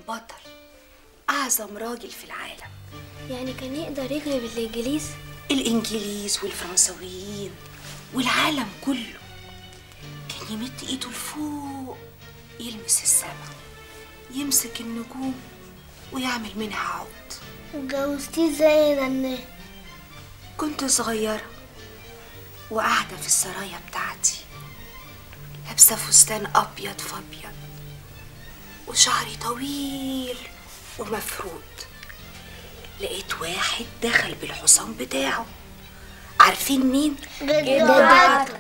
بطل اعظم راجل في العالم يعني كان يقدر يغلب الانجليز الانجليز والفرنسويين والعالم كله كان يمد ايده لفوق يلمس السما يمسك النجوم ويعمل منها عود وجوزتيه ازاي يا نناه كنت صغيرة وقاعدة في السرايا بتاعتي لابسة فستان أبيض فأبيض وشعري طويل ومفرود لقيت واحد دخل بالحصان بتاعه عارفين مين؟ جدعتك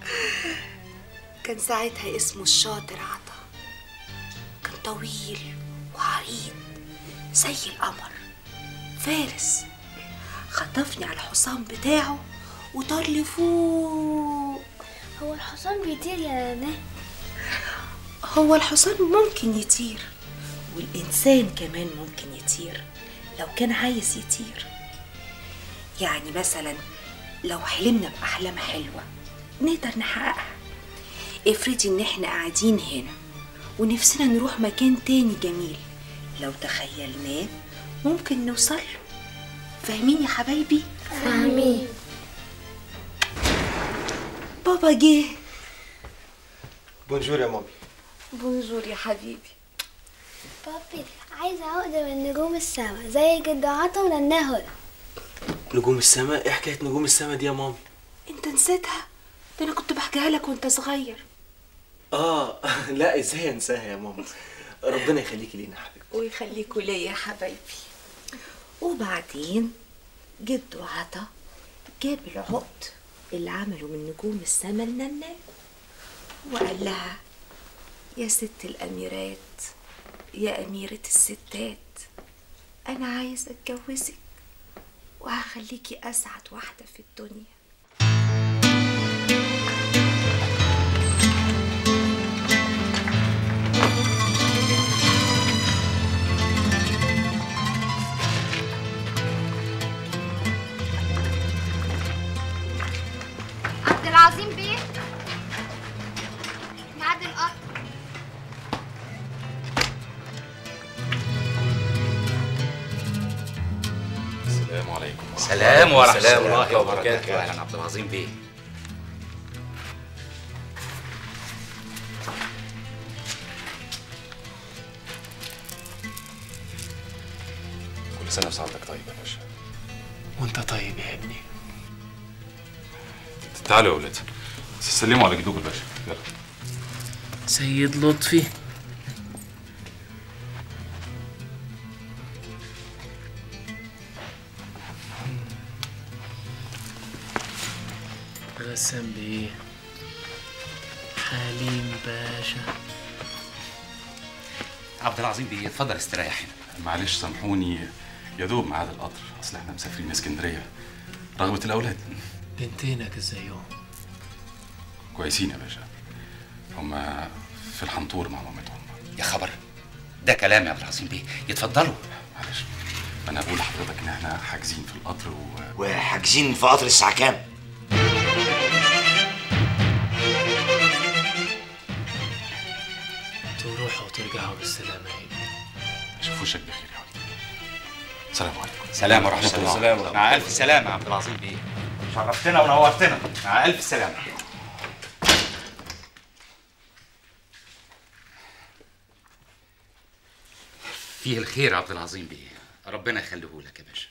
كان ساعتها اسمه الشاطر عطا كان طويل وعريض زي القمر فارس خطفني على الحصان بتاعه وطار لي فوق هو الحصان بيطير يا نناه هو الحصان ممكن يطير والإنسان كمان ممكن يطير لو كان عايز يطير يعني مثلا لو حلمنا بأحلام حلوة نقدر نحققها افرضي ان احنا قاعدين هنا ونفسنا نروح مكان تاني جميل لو تخيلناه ممكن نوصل له فاهمين يا حبايبي فاهمين بابا جه بونجور يا مامي بونجور يا حبيبي بابي عايزة عقدة من نجوم السما زي جدعته ونناه هدى نجوم السماء ايه حكايه نجوم السماء دي يا مامي انت نسيتها ده انا كنت بحكيها لك وانت صغير اه لا ازاي انساها يا ماما ربنا يخليكي لينا يا حبيبتي ويخليكوا ليا يا حبايبي وبعدين جدو عطا جاب العقد اللي عمله من نجوم السما لنانا وقال لها يا ست الأميرات يا أميرة الستات أنا عايز أتجوزك وهخليكي أسعد واحدة في الدنيا عبد العظيم بيه ميعاد القطر السلام عليكم سلام ورحمة السلام الله ورحمة وبركاته أهلا عبد العظيم بيه كل سنة وسعادتك طيب يا باشا وانت طيب يا ابني تعالوا يا ولاد سلموا على جدوك الباشا يلا سيد لطفي غسان بيه حليم باشا عبد العظيم بيه اتفضل استريح هنا معلش سامحوني يا دوب ميعاد القطر اصل احنا مسافرين اسكندرية رغبة الأولاد بنتينك ازيهم كويسين يا باشا هما في الحنطور مع مامتهم يا خبر ده كلام يا عبد العظيم بيه يتفضلوا معلش أنا بقول لحضرتك إن احنا حاجزين في القطر و... وحاجزين في قطر الساعة كام؟ تروحوا وترجعوا بالسلامة يا ابني أشوف وشك بخير يا ولد السلام عليكم سلام ورحمة الله سلام. مع ألف سلامة يا عبد العظيم بيه شرفتنا ونورتنا مع ألف سلامة فيه الخير يا عبد العظيم بيه ربنا يخليه لك يا باشا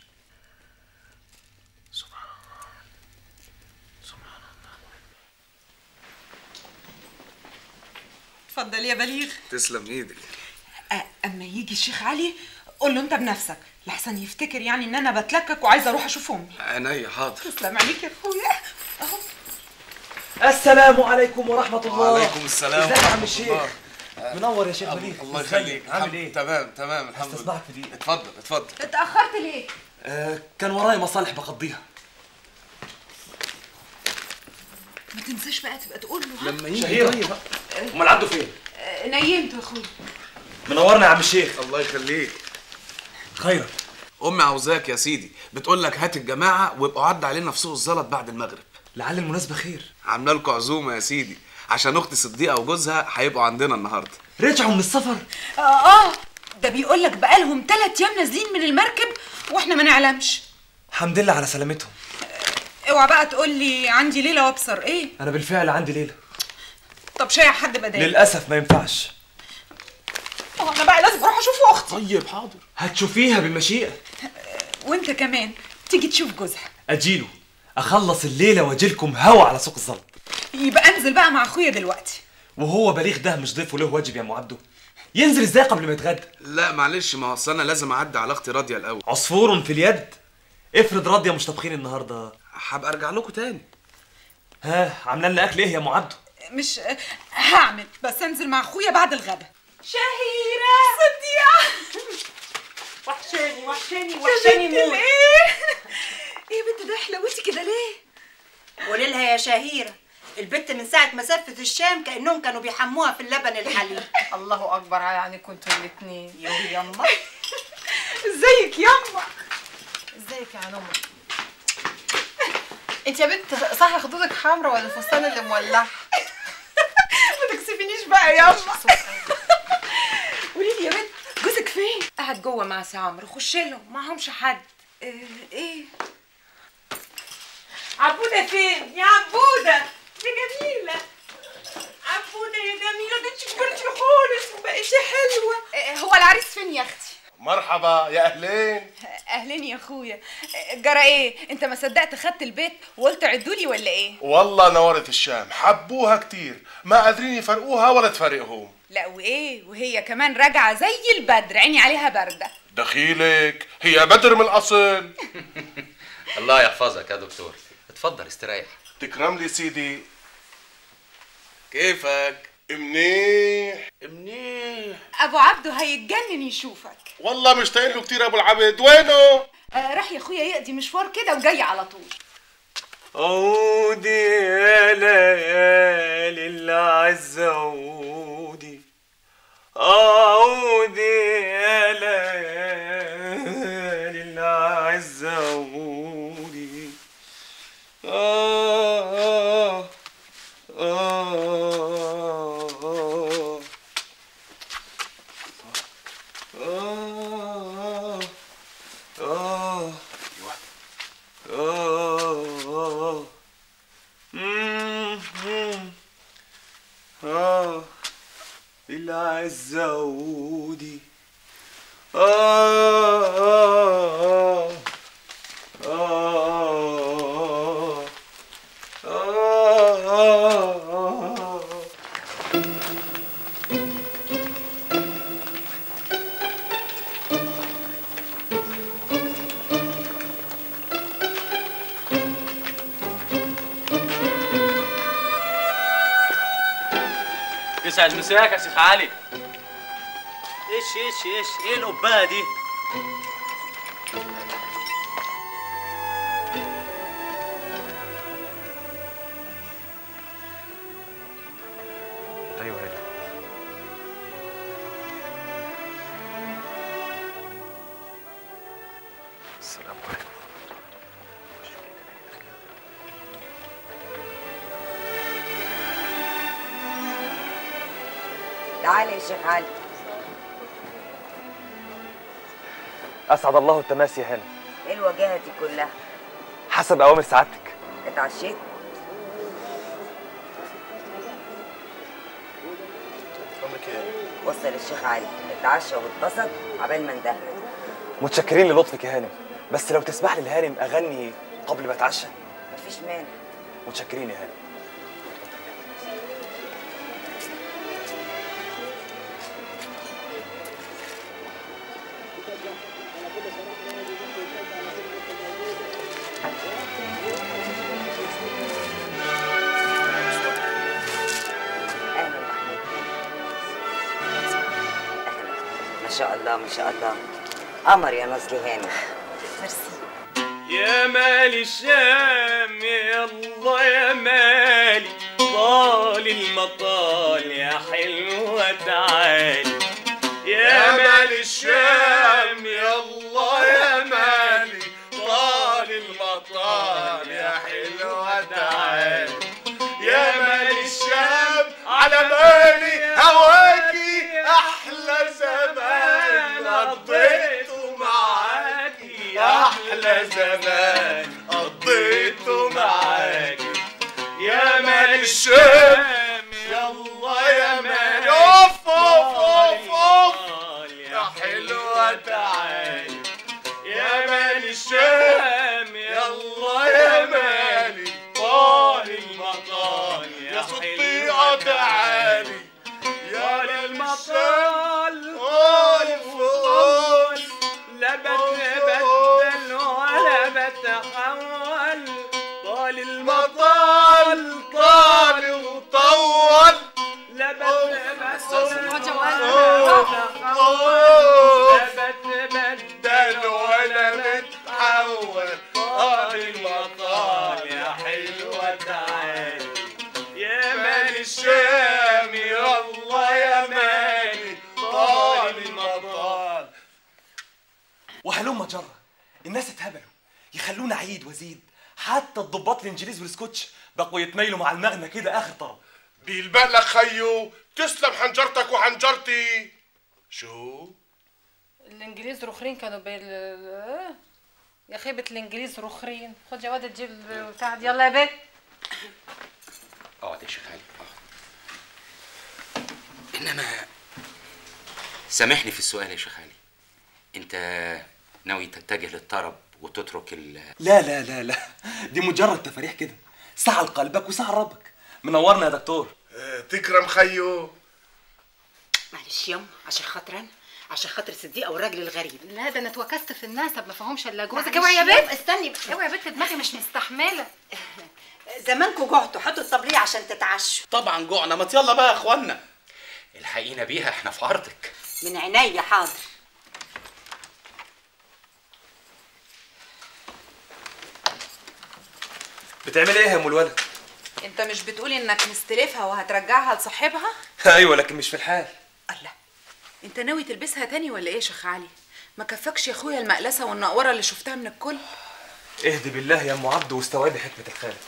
اتفضل يا بليغ تسلم ايدك أ- اما يجي الشيخ علي قول له انت بنفسك لحسن يفتكر يعني ان انا بتلكك وعايزه اروح اشوف امي عينيا حاضر تسلم عليك يا اخويا اهو السلام عليكم ورحمة الله وعليكم السلام ازيك يا عم ورحمة الشيخ الله. منور يا شيخ الله- بليغ الله ازيك؟ يخليك عامل الحمد- ايه؟ تمام تمام الحمد لله استصبحك في دقيقة اتفضل اتفضل اتاخرت ليه آه كان ورايا مصالح بقضيها ما تنساش بقى تبقى تقول له ها؟ لما يجي شهيرة طيب امال عنده فين؟ آه، نيمته يا اخويا منورنا يا عم الشيخ الله يخليك خيرا امي عاوزاك يا سيدي بتقول لك هات الجماعه وابقوا عد علينا في سوق الزلط بعد المغرب لعل المناسبة خير عامله لكم عزومه يا سيدي عشان اختي صديقه وجوزها هيبقوا عندنا النهارده رجعوا من السفر اه اه ده بيقول لك بقالهم ثلاث ايام نازلين من المركب واحنا ما نعلمش الحمد لله على سلامتهم اوعى بقى تقول لي عندي ليله وابصر ايه انا بالفعل عندي ليله طب شايع حد بدالي للاسف ما ينفعش اه انا بقى لازم اروح اشوف اختي طيب حاضر هتشوفيها بالمشيئه وانت كمان تيجي تشوف جوزها اجيله اخلص الليله واجيلكم هوا على سوق الزلط يبقى انزل بقى مع اخويا دلوقتي وهو بليغ ده مش ضيف وله واجب يا ام عبده ينزل ازاي قبل ما يتغدى لا معلش ما هو أصل انا لازم اعدي على اختي راضيه الاول عصفور في اليد افرض راضيه مش طابخين النهارده هبقى ارجع لكم تاني ها عامله لنا اكل ايه يا ام عبده مش هعمل بس انزل مع اخويا بعد الغدا شهيرة صديقة وحشاني وحشاني وحشاني موت ايه ايه يا بنت ده حلوتي كده ليه قولي لها يا شهيرة البت من ساعة ما سافرت الشام كأنهم كانوا بيحموها في اللبن الحليب الله اكبر يعني كنتوا الاثنين يوه يما ازيك يما ازيك يا نمر انت يا بنت صح خدودك حمرا ولا الفستان اللي مولع ما تكسفينيش بقى يما قولي لي يا بنت جوزك فين قاعد جوه مع سامر خش له معهمش حد ايه, إيه؟ عبودة فين يا عبودة دي جميلة عبودة يا جميلة ده انت كبرتي خالص وبقيتي حلوة إيه، هو العريس فين يا اختي مرحبا يا اهلين اهلين يا اخويا جرى ايه انت ما صدقت خدت البيت وقلت عدولي ولا ايه والله نورت الشام حبوها كتير ما قادرين يفرقوها ولا تفرقهم لا وايه وهي كمان راجعه زي البدر عيني عليها بارده دخيلك هي بدر من الاصل الله يحفظك يا دكتور اتفضل استريح تكرم لي سيدي كيفك منيح منيح ابو عبده هيتجنن يشوفك والله مشتاقين له كتير ابو العبد وينه آه راح يا اخويا يقضي مشوار كده وجاي على طول عودي يا ليالي العز عودي عودي يا ليالي العز عودي آه آه آه آه آه آه مم، مم. آه العز عودي آه آه آه آه آه يسعد مساك يا شيخ علي ايش ايش ايش ايه القبايه دي ايوه ايوه السلام عليكم تعالى يا شيخ علي اسعد الله التماسي يا هانم ايه الوجاهة دي كلها حسب اوامر سعادتك اتعشيت وصل الشيخ علي اتعشى واتبسط عبال ما اندهر متشكرين للطفك يا هانم بس لو تسمح لي الهانم اغني قبل ما اتعشى مفيش مانع متشكرين يا هانم اهلا محمود اهلا ما شاء الله ما شاء الله قمر يا نصلي هانم ميرسي يا مالي الشام يا الله يا مالي طال المطال يا حلوة تعالي يا مالي الشام يا الله يا مالي طال المطال يا حلوة تعالي يا مالي الشام على مالي هواكي احلى زمان احلى زمان قضيته معاك يا مال الشام يلا يا مال اوف اوف اوف اوف يا حلوة تعالي يا مال الشام يلا يا مالي طال المطال يا صديقة تعالي يا للمطال قول فوق لا بتبدل ولا بتحول طال المطال طال وطول لا بتبدل لا بتبدل ولا بتحول طال المطال يا حلوة تعالي يا مال الشام يلا يا مالي طال المطال وهلم جرة الناس اتهبلوا يخلونا عيد وزيد حتى الضباط الانجليز والسكوتش بقوا يتميلوا مع المغنى كده اخر طرب بيلبق خيو تسلم حنجرتك وحنجرتي شو الانجليز رخرين كانوا بال يا خيبة الانجليز رخرين خد يا واد تجيب البتاع دي يلا يا بنت اقعد يا شيخ علي اقعد انما سامحني في السؤال يا شيخ علي انت ناوي تتجه للطرب وتترك ال لا لا لا لا دي مجرد تفاريح كده ساعة لقلبك وساعة لربك منورنا يا دكتور تكرم خيو معلش يوم عشان خاطر انا عشان خاطر صديقه والراجل الغريب لا ده انا اتوكست في النسب ما فهمش الا جوزك معلش اوعي يا يوم، بنت استني اوعي يا بنت دماغي مش مستحمله زمانكم جعتوا حطوا الطبليه عشان تتعشوا طبعا جوعنا ما يلا بقى يا اخوانا الحقينا بيها احنا في عرضك من عينيا حاضر بتعمل ايه يا ام الولد انت مش بتقولي انك مستلفها وهترجعها لصاحبها ايوه لكن مش في الحال انت ناوي تلبسها تاني ولا ايه يا شيخ علي ما كفكش يا اخويا المقلسه والنقوره اللي شفتها من الكل اهدي بالله يا ام عبد واستوعبي حكمة الخالق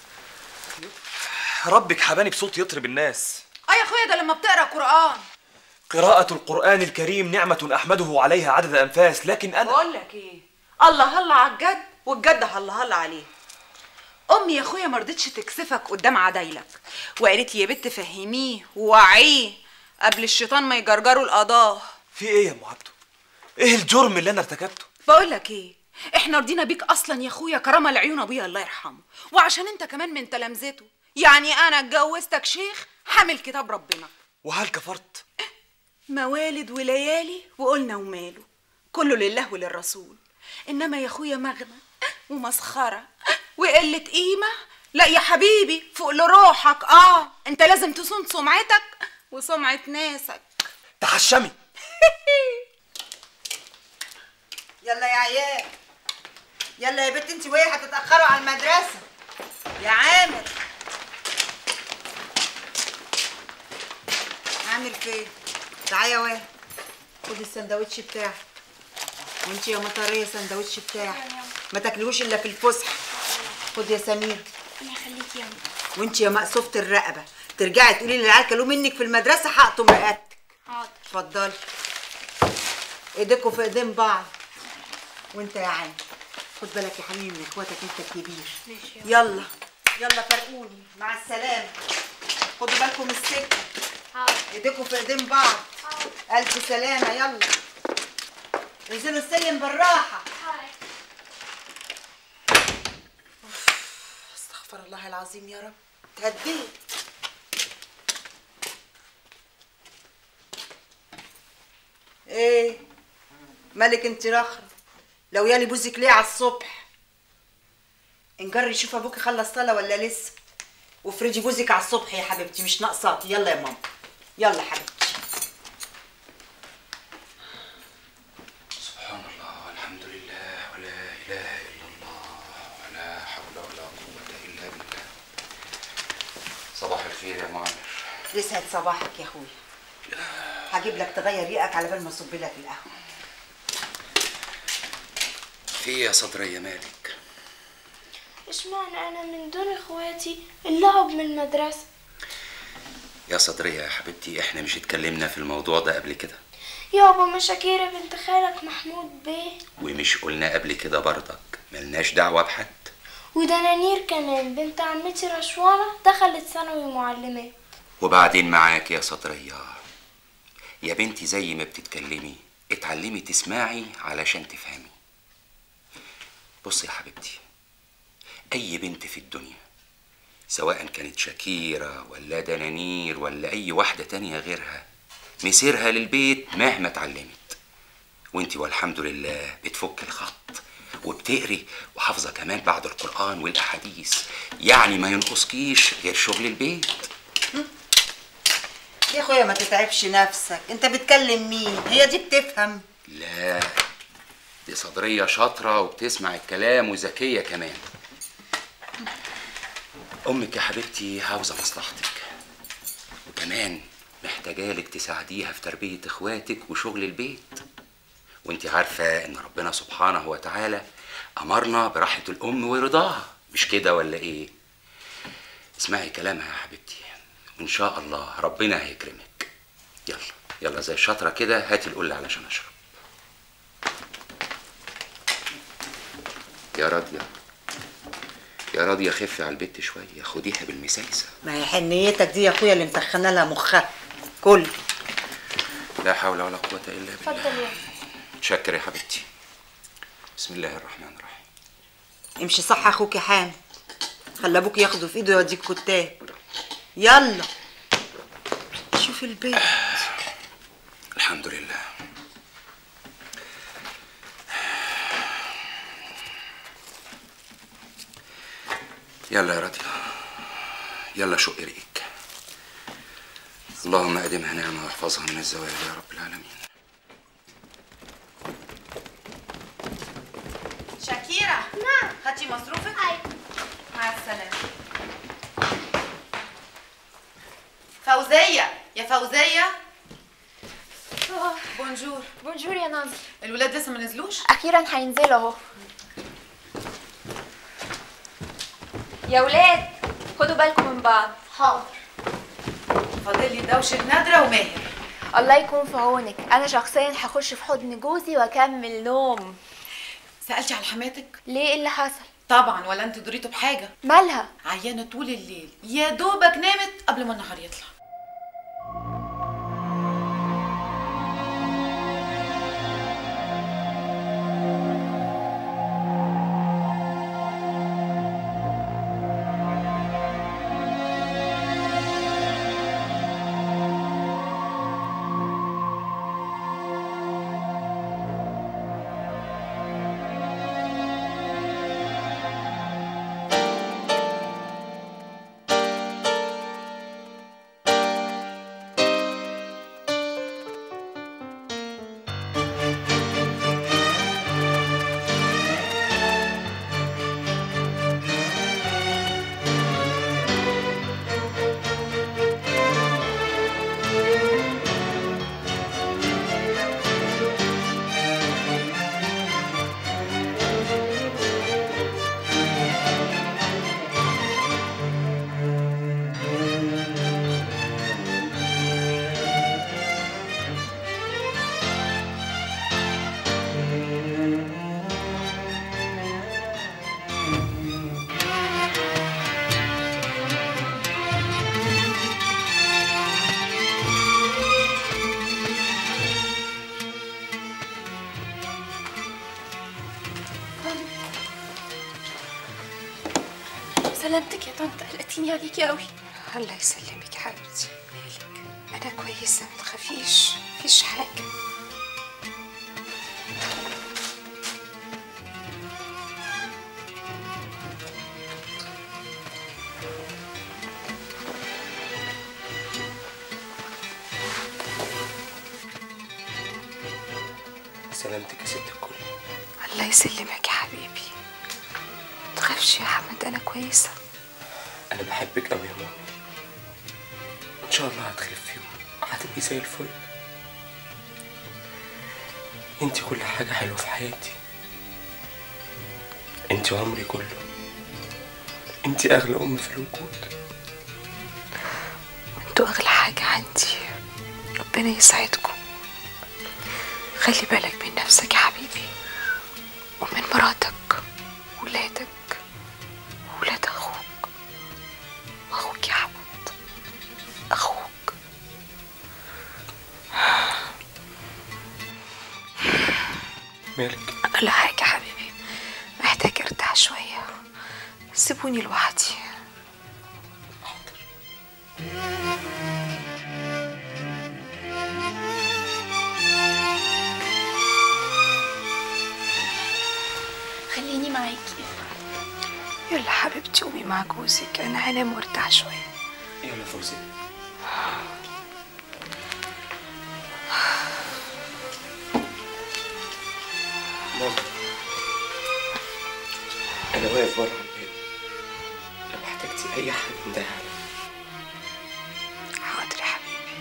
ربك حباني بصوت يطرب الناس اه يا اخويا ده لما بتقرا قران قراءة القرآن الكريم نعمة أحمده عليها عدد أنفاس لكن أنا بقول لك ايه الله الله على الجد والجد الله الله عليه امي يا اخويا ما رضتش تكسفك قدام عدايلك وقالت لي يا بت فهميه ووعيه قبل الشيطان ما يجرجروا القضاه في إيه يا أم عبده؟ إيه الجرم اللي أنا ارتكبته؟ بقول لك ايه احنا رضينا بيك اصلا يا اخويا كرامه لعيون ابويا الله يرحمه وعشان انت كمان من تلامذته يعني انا اتجوزتك شيخ حامل كتاب ربنا وهل كفرت؟ موالد وليالي وقلنا وماله كله لله وللرسول انما يا اخويا مغنى ومسخره وقله قيمه لا يا حبيبي فوق لروحك اه انت لازم تصون سمعتك وسمعه ناسك تحشمي يلا يا عيال يلا يا بنت انت وهي هتتاخروا على المدرسه يا عامر عامر فين تعالى يا واد خد السندوتش بتاعك وانت يا مطريه السندوتش بتاعك ما تاكلوش الا في الفسحه خد يا سمير انا خليك يا وانت يا مقصوفه الرقبه ترجعي تقولي للعيال كلوا منك في المدرسه هقطم رقبتك حاضر اتفضلي ايديكوا في ايدين بعض وانت يا عم خد بالك يا حبيبي من اخواتك انت الكبير ماشي يلا يلا فرقوني مع السلامه خدوا بالكم من السكه ايديكوا في ايدين بعض الف سلامه يلا انزلوا السلم بالراحه استغفر الله العظيم يا رب تهديت ايه مالك انت رخرة لو يالي بوزك ليه على الصبح انجري شوف ابوكي خلص صلاه ولا لسه وافرجي بوزك على الصبح يا حبيبتي مش ناقصاكي يلا يا ماما يلا حبيبتي سبحان الله والحمد لله ولا اله الا الله ولا حول ولا قوه الا بالله صباح الخير يا معمر يسعد صباحك يا اخويا هجيب لك تغير ريقك على بال ما اصب لك القهوه في ايه يا صدريه مالك اشمعنى انا من دون اخواتي اللعب من المدرسة يا صدريه يا حبيبتي احنا مش اتكلمنا في الموضوع ده قبل كده يابا ما شاكيرة بنت خالك محمود بيه ومش قلنا قبل كده برضك ملناش دعوة بحد ودنانير كمان بنت عمتي رشوانة دخلت ثانوي معلمات وبعدين معاك يا سطرية يا بنتي زي ما بتتكلمي اتعلمي تسمعي علشان تفهمي بصي يا حبيبتي أي بنت في الدنيا سواء كانت شاكيرة ولا دنانير ولا أي واحدة تانية غيرها مسيرها للبيت مهما اتعلمت وانتي والحمد لله بتفك الخط وبتقري وحافظة كمان بعض القرآن والأحاديث يعني ما ينقصكيش غير شغل البيت يا اخويا ما تتعبش نفسك انت بتكلم مين هي دي بتفهم لا دي صدرية شاطرة وبتسمع الكلام وذكية كمان أمك يا حبيبتي عاوزة مصلحتك وكمان محتاجالك تساعديها في تربية إخواتك وشغل البيت وانت عارفة إن ربنا سبحانه وتعالى أمرنا براحة الأم ورضاها مش كده ولا إيه؟ اسمعي كلامها يا حبيبتي وإن شاء الله ربنا هيكرمك يلا يلا زي الشاطرة كده هاتي القلة علشان أشرب يا راضية يا راضية خفي على البت شوية خديها بالمسايسة ما هي حنيتك دي يا اخويا اللي متخنه لها مخها كل لا حول ولا قوة إلا بالله اتفضل يا شكر يا حبيبتي بسم الله الرحمن الرحيم امشي صح اخوك يا حامد خلي ابوك ياخده في ايده يوديك كتاب يلا شوف البيت الحمد لله يلا يا راضية يلا شق ريقك اللهم أدمها نعمة واحفظها من الزوال يا رب العالمين شاكيرة نعم خدتي مصروفك؟ ايوه مع السلامة فوزية يا فوزية بونجور بونجور يا ناظر الولاد لسه ما نزلوش؟ اخيرا هينزلوا اهو يا ولاد خدوا بالكم من بعض حاضر فاضل لي دوشة نادرة وماهر الله يكون في عونك انا شخصيا هخش في حضن جوزي واكمل نوم سألتي على حماتك؟ ليه إيه اللي حصل طبعا ولا انت دريتوا بحاجة مالها عيانة طول الليل يا دوبك نامت قبل ما النهار يطلع سلامتك يا طنط قلقتيني عليكي قوي الله يسلمك يا حبيبتي مالك انا كويسه ما تخافيش مفيش حاجه سلامتك يا ست الكل الله يسلمك يا حبيبي ما تخافش يا حمد انا كويسه انا بحبك قوي يا ماما ان شاء الله هتخفي وهتبقي زي الفل انت كل حاجه حلوه في حياتي انت عمري كله انت اغلى ام في الوجود انتوا اغلى حاجه عندي ربنا يسعدكم خلي بالك من نفسك يا حبيبي ومن مراتك ولادك ولاد اخوك اخوك يا احمد اخوك مالك ولا حاجة يا حبيبي محتاج ارتاح شوية سيبوني لوحدي خليني معاكي يلا حبيبتي قومي مع جوزك انا هنام وارتاح شوية يلا فوزي ماما انا واقف بره البيت لو احتجتي اي حاجه انتهي حاضر يا حبيبي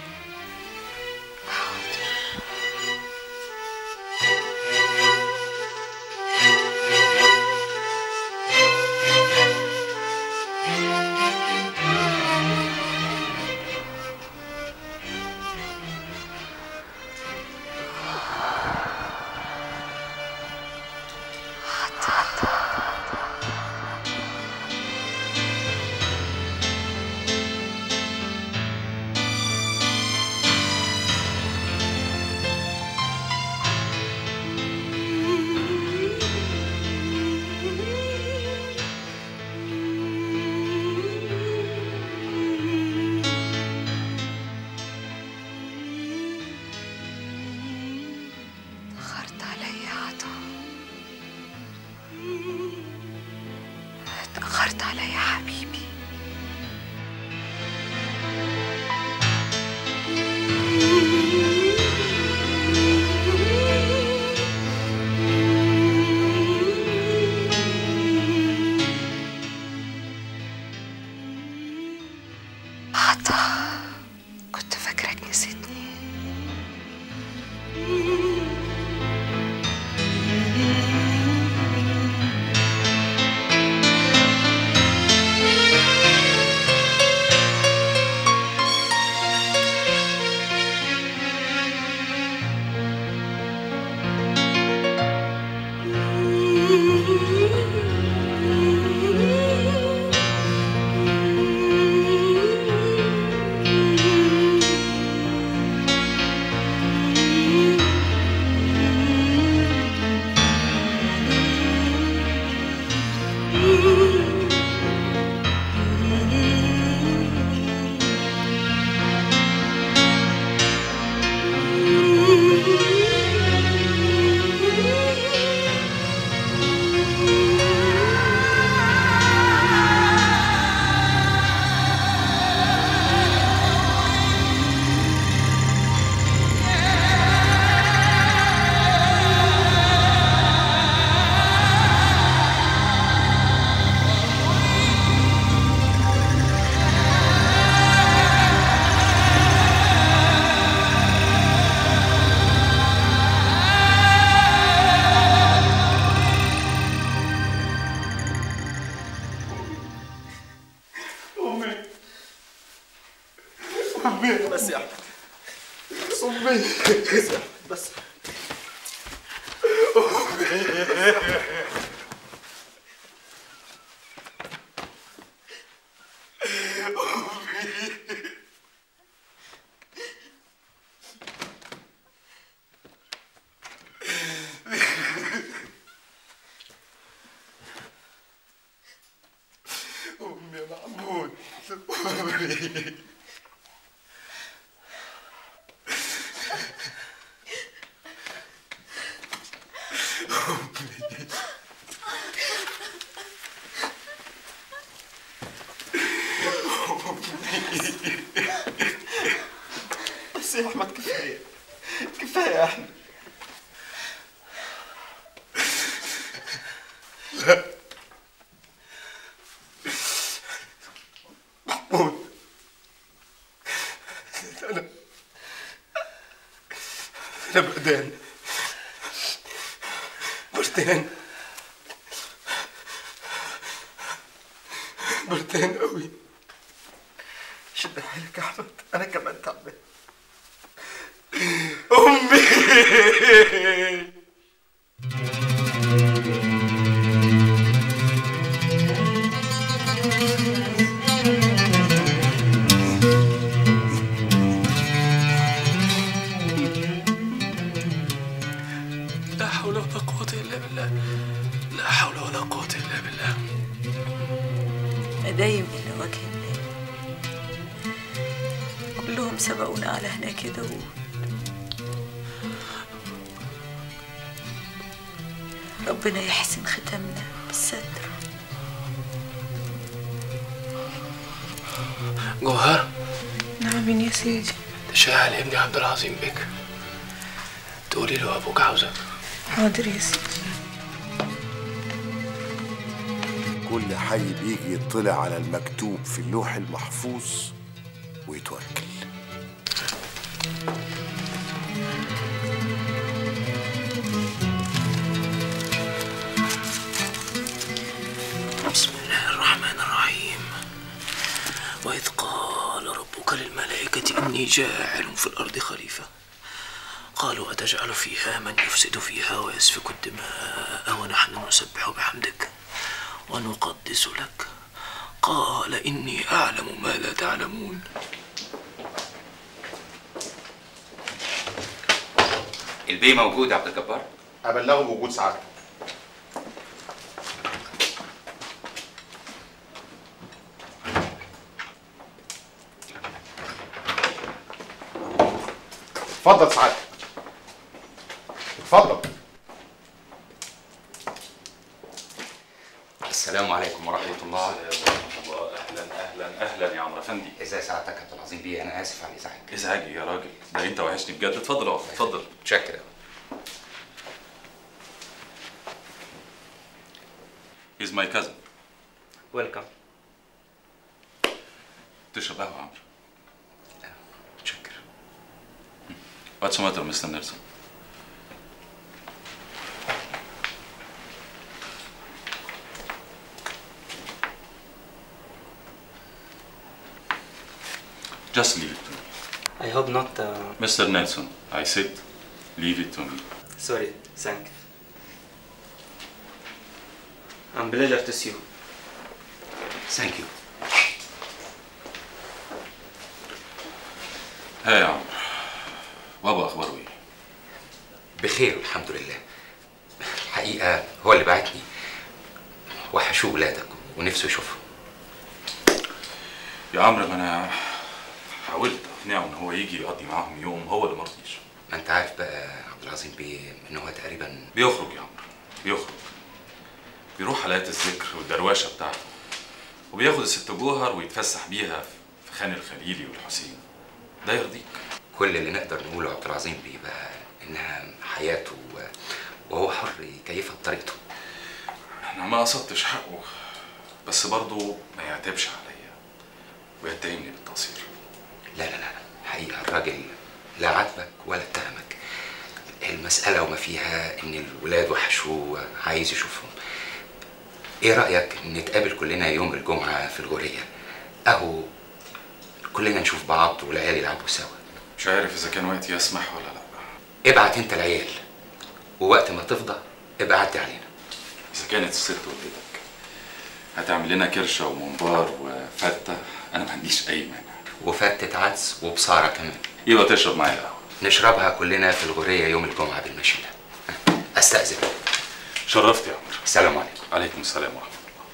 تأخرت علي يا عطا تأخرت علي يا حبيبي عطا كنت فاكرك نسيتني أمي أمي بس يا احمد أمي بس يا احمد بس أمي يا محمود أمي بس يا احمد كفايه كفايه يا احمد لا محمود أنا أنا بردان بردان بردان قوي شد حيلك يا احمد انا كمان تعبان أمي امي لا حول ولا قوة إلا بالله لا حول ولا قوة إلا بالله دايم إلى وجه الله كلهم سبقونا على هناك يا داوود ربنا يحسن ختامنا بالستر جوهر نعم يا سيدي تشاهد ابني عبد العظيم بك تقولي له أبوك عاوزك حاضر يا سيدي كل حي بيجي يطلع على المكتوب في اللوح المحفوظ ويتوكل بسم الله الرحمن الرحيم وإذ قال ربك للملائكة إني جاعل في الأرض خليفة قالوا أتجعل فيها من يفسد فيها ويسفك الدماء ونحن نسبح بحمدك ونقدس لك قال إني أعلم ما لا تعلمون البي موجود يا عبد الجبار ابلغه بوجود سعادتك اتفضل سعادتك اتفضل السلام عليكم ورحمة الله الله اهلا اهلا اهلا يا عمرو افندي ازاي سعادتك يا عبد العظيم بيه انا اسف على ازعاجك ازعاجي يا راجل ده انت وحشني بجد اتفضل اقعد اتفضل شكرا He's my cousin ويلكم تشرب قهوة يا عمرو شكر What's the matter, Mr. Nelson? Just leave it to me. I hope not uh... Mr. Nelson, I said, leave it to me. Sorry, thank you. I'm pleasure to see you. Thank you. ها يا عمرو بابا اخباره ايه؟ بخير الحمد لله الحقيقة هو اللي بعتني وحشوه ولادك ونفسه يشوفهم يا عمرو ما انا حاولت اقنعه ان هو يجي يقضي معاهم يوم هو اللي مرضيش ما انت عارف بقى عبد العظيم بيه ان هو تقريبا بيخرج يا عمرو بيخرج بيروح حلقات الذكر والدروشه بتاعته وبياخد الست جوهر ويتفسح بيها في خان الخليلي والحسين ده يرضيك كل اللي نقدر نقوله عبد العظيم بيه بقى انها حياته و- وهو حر يكيفها بطريقته انا ما قصدتش حقه بس برضه ما يعتبش عليا ويتهمني بالتقصير لا لا لا حقيقة الراجل لا عاتبك ولا اتهمك المسألة وما فيها إن الولاد وحشوه عايز يشوفهم إيه رأيك نتقابل كلنا يوم الجمعة في الغورية أهو كلنا نشوف بعض والعيال يلعبوا سوا مش عارف اذا كان وقتي يسمح ولا لا ابعت انت العيال ووقت ما تفضى ابقى عدي علينا اذا كانت الست والدتك هتعمل لنا كرشه وممبار وفته انا ما عنديش اي مانع وفتة عدس وبصارة كمان يبقى تشرب معايا قهوه نشربها كلنا في الغورية يوم الجمعة بالمشيئة أستأذن شرفت يا عمرو السلام عليكم عليكم السلام ورحمه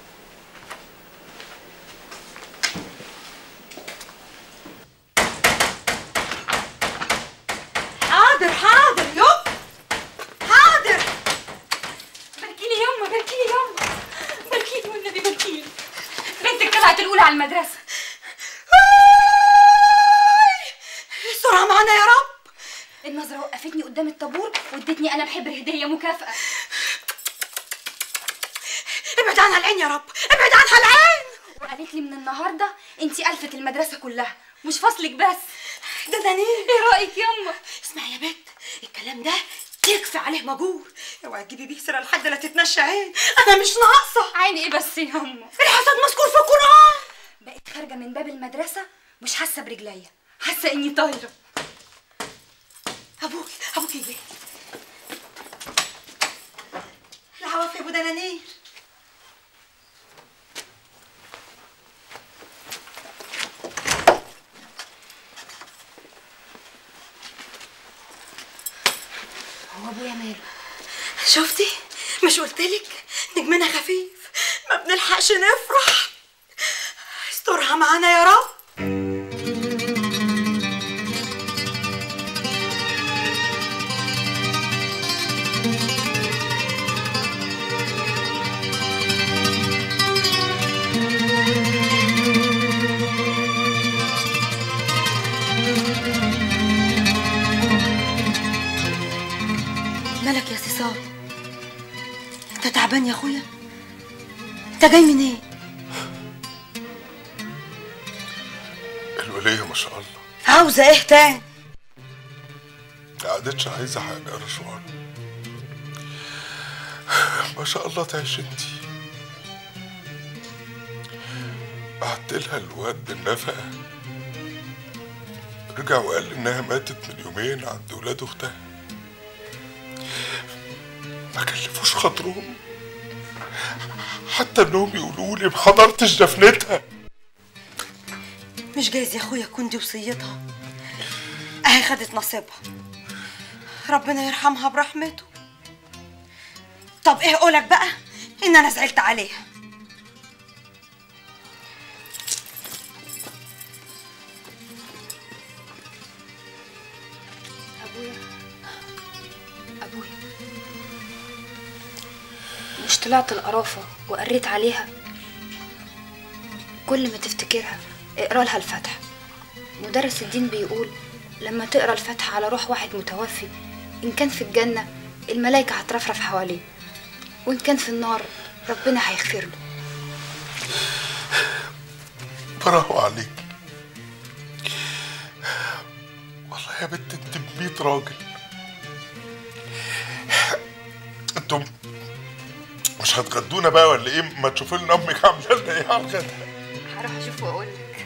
حاضر حاضر يب حاضر باركيلي يما باركيلي يما باركيلي والنبي باركيلي بنتك طلعت الاولى على المدرسه استرها معانا يا رب النظره وقفتني قدام الطابور وادتني انا بحبر هديه مكافاه ابعد عنها العين يا رب ابعد عنها العين وقالت لي من النهارده انتي الفت المدرسه كلها مش فصلك بس ده دنيل ايه رايك يما اسمعي يا بنت الكلام ده تكفي عليه مجور اوعي تجيبي بيه سيره لحد لا تتنشى عين انا مش ناقصه عيني ايه بس يما الحسد مذكور في القران بقيت خارجه من باب المدرسه مش حاسه برجليا حاسه اني طايره ابوك ابوك يجي العوافي ابو دنانير هو ابويا ماله شفتي مش قلتلك نجمنا خفيف ما بنلحقش نفرح استرها معانا يا رب مالك يا سيصال انت تعبان يا اخويا انت جاي منين الولية ما شاء الله عاوزه ايه تاني ما قعدتش عايزة حاجة يا رشوان ما شاء الله تعيش انتي بعت لها الواد بالنفقة رجع وقال لي انها ماتت من يومين عند ولاد اختها ما كلفوش خاطرهم حتى انهم يقولوا لي ما حضرتش دفنتها مش جايز يا اخويا تكون دي وصيتها اهي خدت نصيبها ربنا يرحمها برحمته طب ايه قولك بقى ان انا زعلت عليها ابويا ابويا مش طلعت القرافه وقريت عليها كل ما تفتكرها اقرا لها الفاتحه مدرس الدين بيقول لما تقرا الفاتحه على روح واحد متوفي ان كان في الجنه الملائكه هترفرف حواليه وان كان في النار ربنا هيغفر له برافو عليك والله يا بنت انت بميت راجل انتم مش هتغدونا بقى ولا ايه ما تشوفوا لنا امك عامله لنا ايه على الغدا هروح اشوف واقول لك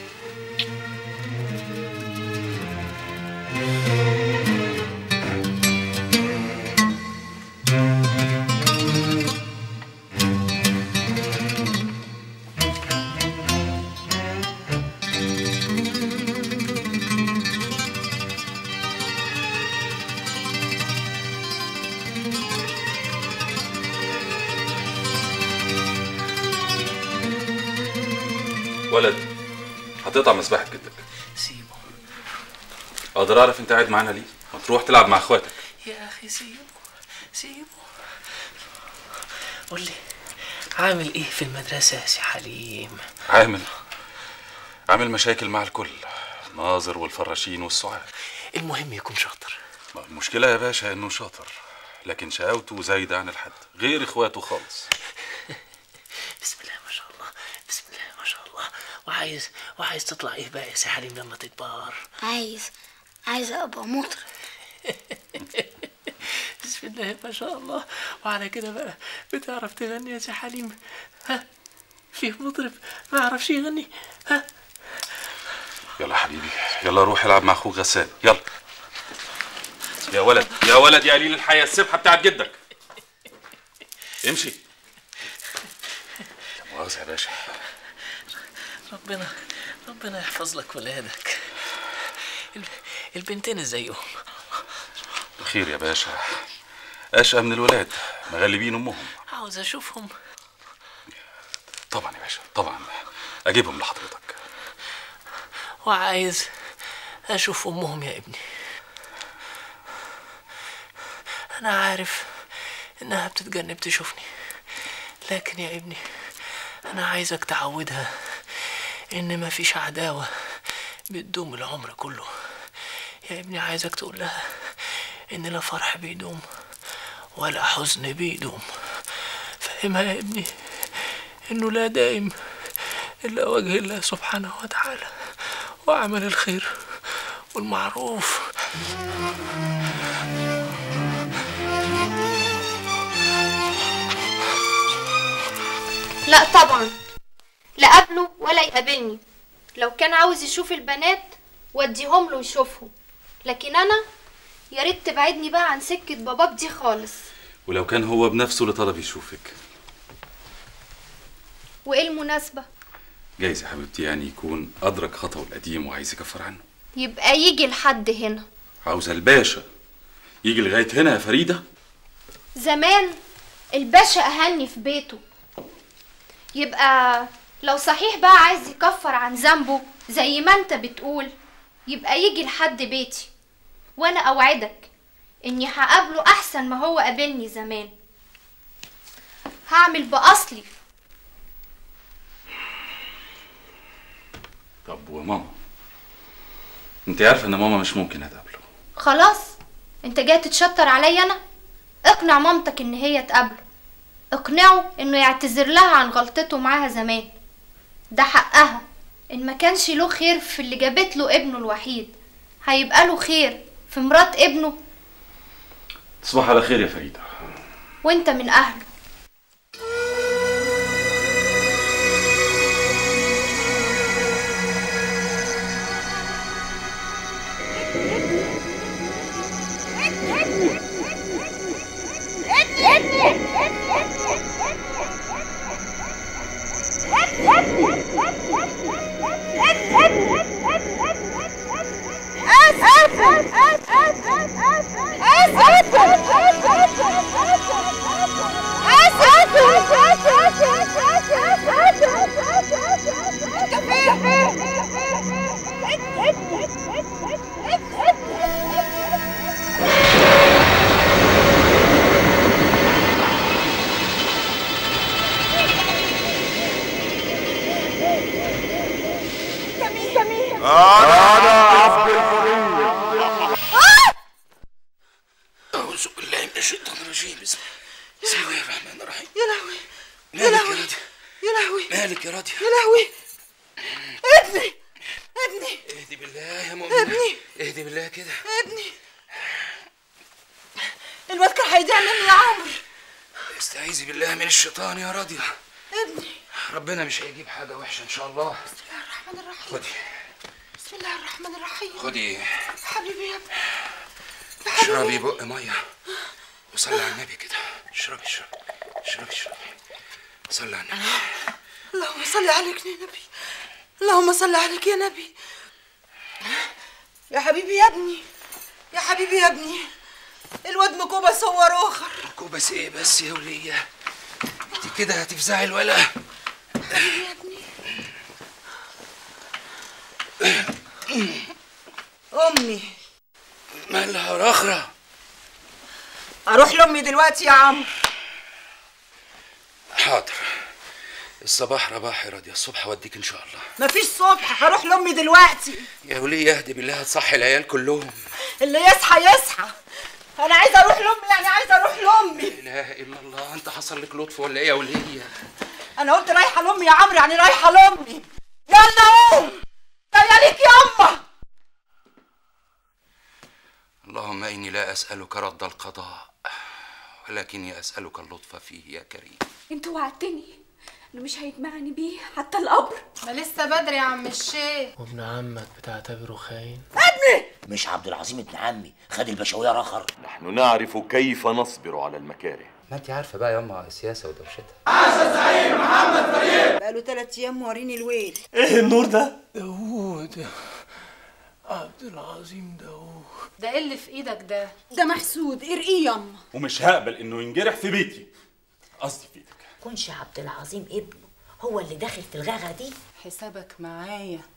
ولد هتقطع مسبحة جدك سيبه اقدر اعرف انت قاعد معانا ليه ما تروح تلعب مع اخواتك يا اخي سيبه سيبه قول لي عامل ايه في المدرسة يا سي حليم عامل عامل مشاكل مع الكل الناظر والفراشين والسعاد المهم يكون شاطر ما المشكلة يا باشا انه شاطر لكن شقاوته زايدة عن الحد غير اخواته خالص بسم الله ما شاء الله بسم الله ما شاء الله وعايز وعايز تطلع ايه بقى يا سي حليم لما تكبر عايز عايز ابقى مطرب بسم الله ما شاء الله وعلى كده بقى بتعرف تغني يا سي حليم ها فيه مطرب ما يعرفش يغني ها يلا حبيبي يلا روح العب مع اخوك غسان يلا يا ولد يا ولد يا قليل الحياة السبحة بتاعت جدك امشي لا مؤاخذة يا باشا ربنا ربنا يحفظ لك ولادك الب- البنتين ازيهم بخير يا باشا اشقى من الولاد مغلبين امهم عاوز اشوفهم طبعا يا باشا طبعا اجيبهم لحضرتك وعايز اشوف امهم يا ابني انا عارف انها بتتجنب تشوفني لكن يا ابني انا عايزك تعودها ان مفيش عداوة بتدوم العمر كله يا ابني عايزك تقول لها ان لا فرح بيدوم ولا حزن بيدوم فهمها يا ابني انه لا دائم الا وجه الله سبحانه وتعالى واعمل الخير والمعروف لا طبعا لا قابله ولا يقابلني لو كان عاوز يشوف البنات وديهم له يشوفهم لكن انا يا ريت تبعدني بقى عن سكة باباك دي خالص ولو كان هو بنفسه اللي طلب يشوفك وايه المناسبة جايز يا حبيبتي يعني يكون أدرك خطأه القديم وعايز يكفر عنه يبقى يجي لحد هنا عاوز الباشا يجي لغاية هنا يا فريدة زمان الباشا أهني في بيته يبقى لو صحيح بقى عايز يكفر عن ذنبه زي ما انت بتقول يبقى يجي لحد بيتي وانا اوعدك اني هقابله احسن ما هو قابلني زمان هعمل باصلي طب وماما انت عارفة ان ماما مش ممكن هتقابله خلاص انت جاي تتشطر عليا انا اقنع مامتك ان هي تقابله اقنعه انه يعتذر لها عن غلطته معاها زمان ده حقها ان ما كانش له خير في اللي جابت له ابنه الوحيد هيبقى له خير في مرات ابنه تصبح على خير يا فريدة وانت من اهله أنا عبد الفريد أعوذ بالله من الشيطان الرجيم بسم بسم الله الرحمن الرحيم يا لهوي مالك يا لهوي. راضية يا لهوي مالك يا راضية يا لهوي ابني ابني اهدي بالله يا مؤمن ابني. اهدي بالله كده ابني الواد كان هيضيع مني يا عمرو استعيذي بالله من الشيطان يا راضية ابني ربنا مش هيجيب حاجة وحشة إن شاء الله بسم الله الرحمن الرحيم خدي بسم الله الرحمن الرحيم خدي حبيبي يا ابني اشربي بق مية وصلي على النبي كده اشربي اشربي اشربي اشربي صلي على النبي اللهم صل عليك يا نبي اللهم صل عليك يا نبي يا حبيبي يا ابني يا حبيبي يا ابني الواد مكوبة صور اخر كوبس ايه بس يا ولية انت كده هتفزعي الولا حبيبي يا ابني امي مالها رخرة اروح لامي دلوقتي يا عم حاضر الصباح رباح يا راضية الصبح اوديك ان شاء الله مفيش صبح هروح لامي دلوقتي يا ولية اهدي بالله هتصحي العيال كلهم اللي يصحى يصحى انا عايزه اروح لامي يعني عايزه اروح لامي لا اله الا الله انت حصل لك لطف ولا ايه يا ولية انا قلت رايحه لامي يا عمرو يعني رايحه لامي يلا قوم جايه ليك ياما اللهم إني لا أسألك رد القضاء ولكني أسألك اللطف فيه يا كريم انت وعدتني انه مش هيجمعني بيه حتى القبر ما لسه بدري يا عم الشيخ وابن عمك بتعتبره خاين مش عبد العظيم ابن عمي خد البشوية رخر نحن نعرف كيف نصبر على المكاره ما أنت عارفة بقى ياما السياسة ودوشتها بقاله ثلاث ايام موريني الويل ايه النور ده؟ داوود عبد العظيم داوود ده ايه اللي في ايدك ده ده محسود ارقيه ياما ومش هقبل انه ينجرح في بيتي قصدي في ايدك كونش عبد العظيم ابنه هو اللي داخل في الغاغه دي حسابك معايا